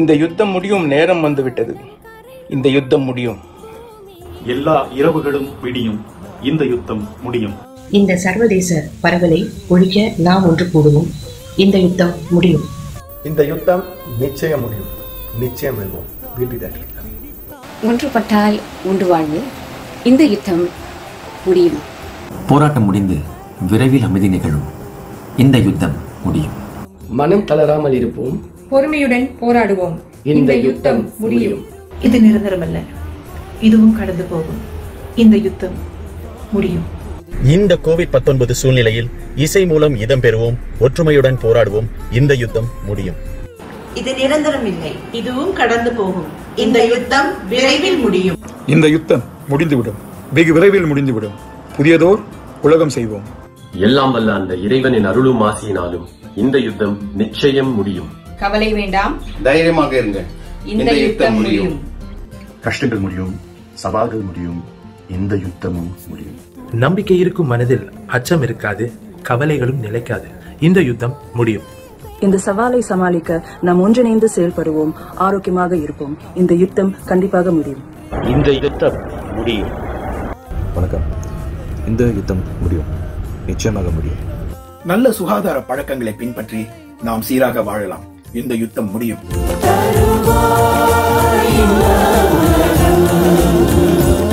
இந்த யுத்தம் முடியும் நேரம் வந்துவிட்டது இந்த யுத்தம் முடியும் எல்லா இரவுகளும் விடியும் இந்த யுத்தம் முடியும் இந்த சர்வதேச பரவலை ஒழிக்க நாம் ஒன்று கூடுவோம் இந்த யுத்தம் முடியும் இந்த யுத்தம் நிச்சயம் முடியும் நிச்சயம் வெல்வோம் வில் பி தட் ஒன்றுபட்டால் உண்டு வாழ்வு இந்த யுத்தம் முடியும் போராட்டம் முடிந்து விரைவில் அமைதி நிகழும் இந்த யுத்தம் முடியும் மனம் தளராமல் இருப்போம் பொறுமையுடன் போராடுவோம் இந்த யுத்தம் முடியும் இது நிரந்தரமல்ல இதுவும் கடந்து போகும் இந்த யுத்தம் முடியும் இந்த கோவிட் பத்தொன்பது சூழ்நிலையில் இசை மூலம் இதம் பெறுவோம் ஒற்றுமையுடன் போராடுவோம் இந்த யுத்தம் முடியும் இது நிரந்தரம் இல்லை இதுவும் கடந்து போகும் இந்த யுத்தம் விரைவில் முடியும் இந்த யுத்தம் முடிந்துவிடும் வெகு விரைவில் முடிந்துவிடும் புதியதோர் உலகம் செய்வோம் எல்லாம் வல்ல அந்த இறைவனின் அருளும் ஆசியினாலும் இந்த யுத்தம் நிச்சயம் முடியும் கவலை வேண்டாம் தைரியமாக இருங்க இந்த யுத்தம் முடியும் கஷ்டங்கள் முடியும் சவால்கள் முடியும் இந்த யுத்தமும் முடியும் நம்பிக்கை இருக்கும் மனதில் அச்சம் இருக்காது கவலைகளும் நிலைக்காது இந்த யுத்தம் முடியும் இந்த சவாலை சமாளிக்க நாம் ஒன்றிணைந்து செயல்படுவோம் ஆரோக்கியமாக இருப்போம் இந்த யுத்தம் கண்டிப்பாக முடியும் இந்த யுத்தம் முடியும் வணக்கம் இந்த யுத்தம் முடியும் நிச்சயமாக முடியும் நல்ல சுகாதார பழக்கங்களை பின்பற்றி நாம் சீராக வாழலாம் இந்த யுத்தம் முடியும்